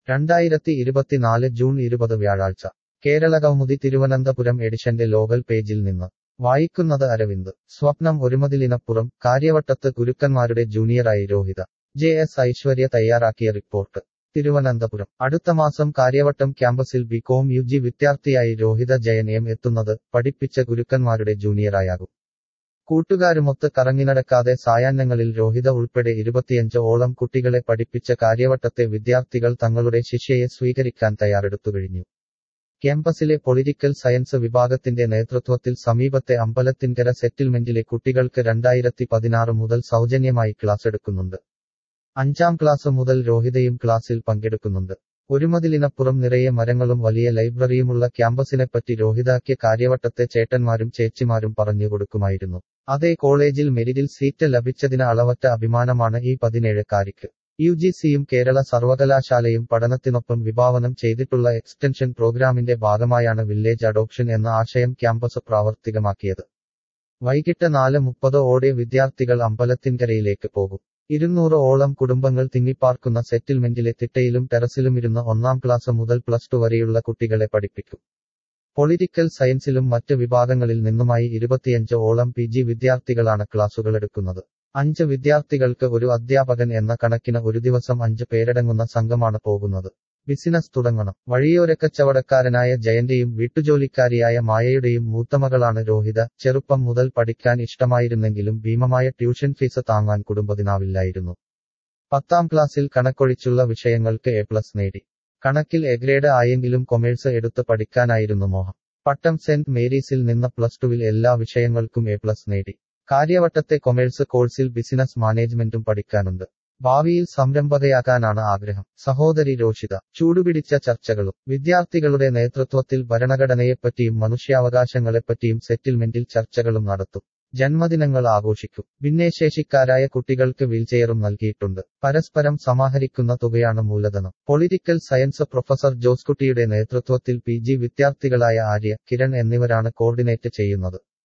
രണ്ടായിരത്തി ഇരുപത്തിനാല് ജൂൺ ഇരുപത് വ്യാഴാഴ്ച കേരള കൗമുദി തിരുവനന്തപുരം എഡിഷന്റെ ലോകൽ പേജിൽ നിന്ന് വായിക്കുന്നത് അരവിന്ദ് സ്വപ്നം ഒരുമതിലിനപ്പുറം കാര്യവട്ടത്ത് ഗുരുക്കന്മാരുടെ ജൂനിയറായി രോഹിത ജെ എസ് ഐശ്വര്യ തയ്യാറാക്കിയ റിപ്പോർട്ട് തിരുവനന്തപുരം അടുത്ത മാസം കാര്യവട്ടം ക്യാമ്പസിൽ ബി കോം യു ജി വിദ്യാർത്ഥിയായി രോഹിത ജയൻ എം എത്തുന്നത് പഠിപ്പിച്ച ഗുരുക്കന്മാരുടെ ജൂനിയറായാകും കൂട്ടുകാരുമൊത്ത് കറങ്ങിനടക്കാതെ സായാഹ്നങ്ങളിൽ രോഹിത ഉൾപ്പെടെ ഇരുപത്തിയഞ്ച് ഓളം കുട്ടികളെ പഠിപ്പിച്ച കാര്യവട്ടത്തെ വിദ്യാർത്ഥികൾ തങ്ങളുടെ ശിഷ്യയെ സ്വീകരിക്കാൻ തയ്യാറെടുത്തുകഴിഞ്ഞു ക്യാമ്പസിലെ പൊളിറ്റിക്കൽ സയൻസ് വിഭാഗത്തിന്റെ നേതൃത്വത്തിൽ സമീപത്തെ അമ്പലത്തിൻകര സെറ്റിൽമെന്റിലെ കുട്ടികൾക്ക് രണ്ടായിരത്തി പതിനാറ് മുതൽ സൗജന്യമായി ക്ലാസ് എടുക്കുന്നുണ്ട് അഞ്ചാം ക്ലാസ് മുതൽ രോഹിതയും ക്ലാസ്സിൽ പങ്കെടുക്കുന്നുണ്ട് ഒരുമതിലിനപ്പുറം നിറയെ മരങ്ങളും വലിയ ലൈബ്രറിയുമുള്ള ക്യാമ്പസിനെപ്പറ്റി രോഹിതാക്ക് കാര്യവട്ടത്തെ ചേട്ടന്മാരും ചേച്ചിമാരും പറഞ്ഞു കൊടുക്കുമായിരുന്നു അതേ കോളേജിൽ മെരിറ്റിൽ സീറ്റ് ലഭിച്ചതിന് അളവറ്റ അഭിമാനമാണ് ഈ പതിനേഴക്കാരിക്ക് യു ജി സിയും കേരള സർവകലാശാലയും പഠനത്തിനൊപ്പം വിഭാവനം ചെയ്തിട്ടുള്ള എക്സ്റ്റൻഷൻ പ്രോഗ്രാമിന്റെ ഭാഗമായാണ് വില്ലേജ് അഡോപ്ഷൻ എന്ന ആശയം ക്യാമ്പസ് പ്രാവർത്തികമാക്കിയത് വൈകിട്ട് നാല് മുപ്പത് ഓടെ വിദ്യാർത്ഥികൾ അമ്പലത്തിൻകരയിലേക്ക് പോകും ഇരുന്നൂറ് ഓളം കുടുംബങ്ങൾ തിങ്ങിപ്പാർക്കുന്ന സെറ്റിൽമെന്റിലെ തിട്ടയിലും ടെറസിലുമിരുന്ന് ഒന്നാം ക്ലാസ് മുതൽ പ്ലസ് ടു വരെയുള്ള കുട്ടികളെ പഠിപ്പിക്കും പൊളിറ്റിക്കൽ സയൻസിലും മറ്റ് വിഭാഗങ്ങളിൽ നിന്നുമായി ഇരുപത്തിയഞ്ച് ഓളം പി ജി വിദ്യാർത്ഥികളാണ് ക്ലാസുകൾ എടുക്കുന്നത് അഞ്ച് വിദ്യാർത്ഥികൾക്ക് ഒരു അധ്യാപകൻ എന്ന കണക്കിന് ഒരു ദിവസം അഞ്ച് പേരടങ്ങുന്ന സംഘമാണ് പോകുന്നത് ബിസിനസ് തുടങ്ങണം വഴിയോരക്കച്ചവടക്കാരനായ ജയന്റെയും വീട്ടുജോലിക്കാരിയായ മായയുടെയും മൂത്തമകളാണ് രോഹിത ചെറുപ്പം മുതൽ പഠിക്കാൻ ഇഷ്ടമായിരുന്നെങ്കിലും ഭീമമായ ട്യൂഷൻ ഫീസ് താങ്ങാൻ കുടുംബത്തിനാവില്ലായിരുന്നു പത്താം ക്ലാസ്സിൽ കണക്കൊഴിച്ചുള്ള വിഷയങ്ങൾക്ക് എ പ്ലസ് നേടി കണക്കിൽ എ ഗ്രേഡ് ആയെങ്കിലും കൊമേഴ്സ് എടുത്ത് പഠിക്കാനായിരുന്നു മോഹം പട്ടം സെന്റ് മേരീസിൽ നിന്ന് പ്ലസ് ടുവിൽ എല്ലാ വിഷയങ്ങൾക്കും എ പ്ലസ് നേടി കാര്യവട്ടത്തെ കൊമേഴ്സ് കോഴ്സിൽ ബിസിനസ് മാനേജ്മെന്റും പഠിക്കാനുണ്ട് ഭാവിയിൽ സംരംഭകയാകാനാണ് ആഗ്രഹം സഹോദരി രോഷിത ചൂടുപിടിച്ച ചർച്ചകളും വിദ്യാർത്ഥികളുടെ നേതൃത്വത്തിൽ ഭരണഘടനയെപ്പറ്റിയും മനുഷ്യാവകാശങ്ങളെപ്പറ്റിയും സെറ്റിൽമെന്റിൽ ചർച്ചകളും നടത്തും ജന്മദിനങ്ങൾ ആഘോഷിക്കും ഭിന്നശേഷിക്കാരായ കുട്ടികൾക്ക് വീൽചെയറും നൽകിയിട്ടുണ്ട് പരസ്പരം സമാഹരിക്കുന്ന തുകയാണ് മൂലധനം പൊളിറ്റിക്കൽ സയൻസ് പ്രൊഫസർ ജോസ്കുട്ടിയുടെ നേതൃത്വത്തിൽ പി ജി വിദ്യാർത്ഥികളായ ആര്യ കിരൺ എന്നിവരാണ് കോർഡിനേറ്റ് ചെയ്യുന്നത്